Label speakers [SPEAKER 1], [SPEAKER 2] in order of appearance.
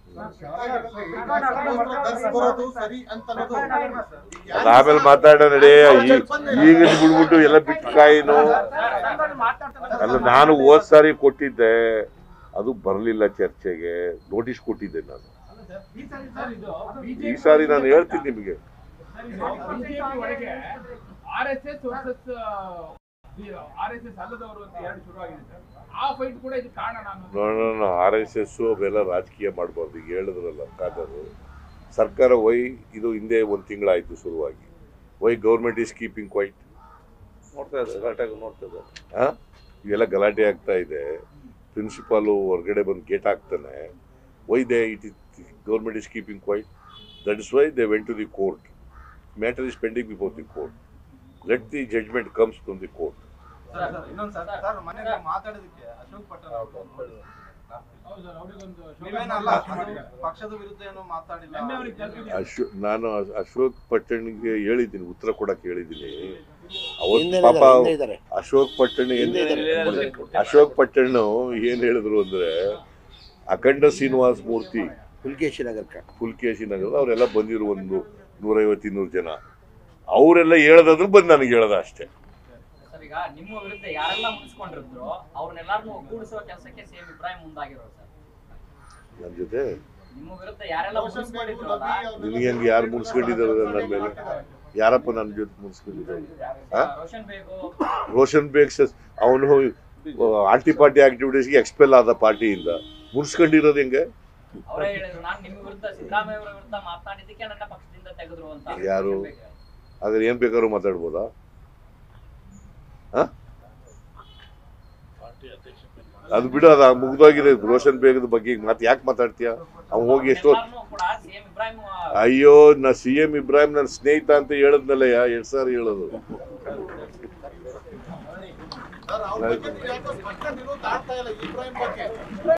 [SPEAKER 1] ಬರೋದು ಸರಿ ಅಂತ ಅನ್ನೋದು
[SPEAKER 2] ಅದ್ ಆಮೇಲೆ ಮಾತಾಡೋ ನಡೆ ಈಗ ಬಿಡ್ಬಿಟ್ಟು ಎಲ್ಲ ಬಿಟ್ಟು ಕಾಯಿನು ಅಲ್ಲ ನಾನು ಹೋದ್ ಸಾರಿ ಕೊಟ್ಟಿದ್ದೆ ಅದು ಬರಲಿಲ್ಲ ಚರ್ಚೆಗೆ ನೋಟಿಸ್ ಕೊಟ್ಟಿದ್ದೆ ನಾನು ಈ ಸಾರಿ ನಾನು ಹೇಳ್ತೀನಿ ನಿಮಗೆ
[SPEAKER 3] ಬಿಜೆಪಿ ಒಳಗೆ R S S versus R S S ಅಲ್ಲದವರು ಅಂತ ಎರಡು ಶುರುವಾಗಿದೆ ಸರ್ ಆ ಫೈಟ್ ಕೂಡ ಇದು ಕಾರಣ ನಾನು
[SPEAKER 2] ನೋಡೋಣ ಆರ್ ಎಸ್ ಎಸ್ ಅವೆಲ್ಲ ರಾಜಕೀಯ ಮಾಡಬಾರ್ದು ಈಗ ಹೇಳಿದ್ರಲ್ಲ ಕಾದರು ಸರ್ಕಾರ ವೈ ಇದು ಹಿಂದೆ ಒಂದು ತಿಂಗಳಾಯ್ತು ಶುರುವಾಗಿ why government is keeping quiet
[SPEAKER 4] ನೋಡ್ತಾ ಇದ್ದಾರೆ ಕರೆಕ್ಟಾಗಿ ನೋಡ್ತಾ ಇದ್ದಾರೆ
[SPEAKER 2] ಆ? ಇವೆಲ್ಲ ಗಲಾಟೆ ಆಗ್ತಾ ಇದೆ ಪ್ರಿನ್ಸಿಪಾಲು ಹೊರಗಡೆ ಬಂದು ಗೇಟ್ ಹಾಕ್ತಾನೆ why they it is government is keeping quiet that is why they went to the court matter is pending before the court let the judgement comes from the court
[SPEAKER 1] sir, sir, ಇನ್ನೊಂದ್ sir sir ಮನೆಗೆ ಮಾತಾಡೋದಕ್ಕೆ ಅಶೋಕ್ ಪಟ್ಟಣ
[SPEAKER 3] ಹೌದು sir ಅವರಿಗೊಂದು
[SPEAKER 1] ನೀವೇನಲ್ಲ ಅದು ಪಕ್ಷದ ವಿರುದ್ಧ ಏನೋ ಮಾತಾಡಿಲ್ಲ
[SPEAKER 3] ನಿನ್ನೆ ಅವ್ರಿಗೆ ತಲುಪಿದೆ.
[SPEAKER 2] ಅಶೋ ನಾನು ಅ- ಅಶೋಕ್ ಪಟ್ಟಣಿಗೆ ಹೇಳಿದ್ದೀನಿ ಉತ್ತರ ಕೊಡಕ್ಕೆ ಹೇಳಿದ್ದೀನಿ ಅವತ್ತು
[SPEAKER 5] ಹಿಂದೆ
[SPEAKER 2] ಪಾಪ
[SPEAKER 5] ಇದ್ದಾರೆ, ಹಿಂದೆ ಇದ್ದಾರೆ.
[SPEAKER 2] ಅಶೋಕ್ ಪಟ್ಟಣ ಏನ್
[SPEAKER 5] ಹಿಂದೆ ಇದ್ದಾರೆ.
[SPEAKER 2] ಅಶೋಕ್ ಪಟ್ಟಣ ಏನ್ ಹೇಳಿದ್ರು ಅಂದ್ರೆ ಅಖಂಡ ಶ್ರೀನಿವಾಸ ಮೂರ್ತಿ
[SPEAKER 5] ಹುಲ್ಕೇಶಿ ನಗರಕ್ಕೆ
[SPEAKER 2] ಪುಲ್ಕೇಶಿ ನಗರದ ಅವರೆಲ್ಲ ಬಂದಿರು ಒಂದು ನೂರೈವತ್ತು ಇನ್ನೂರು ಜನ ಅವರೆಲ್ಲ ಹೇಳೋದಾದ್ರು ಬಂದು ನನಗೆ ಹೇಳ್ದ ಅಷ್ಟೇ
[SPEAKER 6] ಸರ್ ಈಗ ನಿಮ್ಮ ವಿರುದ್ಧ ಯಾರೆಲ್ಲ ಮುನ್ಸ್ಕೊಂಡಿದ್ರು ಅವ್ರನ್ನೆಲ್ಲಾರನ್ನೂ ಒಗ್ಗೂಡಿಸುವ ಕೆಲಸಕ್ಕೆ ಸೇಮ್ ಇಬ್ರಾಹಿಂ ಮುಂದಾಗಿರೋರು ಸರ್
[SPEAKER 2] ನನ್ನ ಜೊತೆ
[SPEAKER 6] ನಿಮ್ಮ ವಿರುದ್ಧ ಯಾರೆಲ್ಲ ಮುನ್ಸ್ಕೊಂಡಿದ್ರಲ್ಲ
[SPEAKER 2] ನಿನಗೆ ಹೆಂಗೆ ಯಾರು ಮುನ್ಸ್ಕೊಂಡಿದ್ದಾರೆ ನನ್ನ ಮೇಲೆ ಯಾರಪ್ಪ ನನ್ನ ಜೊತೆ ಮುನ್ಸ್ಕೊಂಡಿದ್ದಾರೆ ಆ?
[SPEAKER 6] ರೋಷನ್ ಬೇಗು
[SPEAKER 2] ರೋಷನ್ ಬೇಗ್ ಅವನು ಆಂಟಿ ಪಾರ್ಟಿ ಆಕ್ಟಿವಿಟೀಸ್ಗೆ ಎಕ್ಸ್ಪೆಲ್ ಆದ ಪಾರ್ಟಿಯಿಂದ ಮುನ್ಸ್ಕೊಂಡಿರೋದು ಹೆಂಗೆ
[SPEAKER 6] ಅವರೇ ಹೇಳಿದ್ರು ನಾನು ನಿಮ್ಮ ವಿರುದ್ಧ ಸಿದ್ದರಾಮಯ್ಯ ಅವರ ವಿರುದ್ಧ ಮಾತನಾಡಿದ್ದಕ್ಕೆ ನನ್ನ ಪಕ್ಷದಿಂದ ತೆಗೆದ್ರು ಅಂತ
[SPEAKER 2] ಯಾರು?
[SPEAKER 6] ರೋಷನ್ ಬೇಗ್.
[SPEAKER 2] ಹಾಗಾದ್ರೆ ಏನ್ ಬೇಕಾದ್ರೂ ಮಾತಾಡ್ಬೋದಾ ಆ? ಅದು ಬಿಡು ಅದು ಮುಗ್ದೋಗಿದೆ ರೋಷನ್ ಬೇಗದ ಬಗ್ಗೆ ಈಗ ಮತ್ತೆ ಯಾಕೆ ಮಾತಾಡ್ತೀಯ ಅವ್ನು ಹೋಗಿ ಎಷ್ಟೋ
[SPEAKER 6] ಎಲ್ಲಾರ್ನೂ ಕೂಡ ಸೇಮ್ ಇಬ್ರಾಹಿಂ
[SPEAKER 2] ಅಯ್ಯೋ ನಾ ಸಿ ಎಂ ಇಬ್ರಾಹಿಂ ನನ್ನ ಸ್ನೇಹಿತ ಅಂತ ಹೇಳದ್ನಲ್ಲ ಎರಡ್ ಸಾರಿ ಹೇಳೋದು
[SPEAKER 1] ಸರ್ ಅವ್ರ ಬಗ್ಗೆ ನೀವು ಯಾಕೋ ಸ್ಪಷ್ಟ ನಿಲುವು ತಾಳ್ತಾ ಇಲ್ಲ ಇಬ್ರಾಹಿಂ ಬಗ್ಗೆ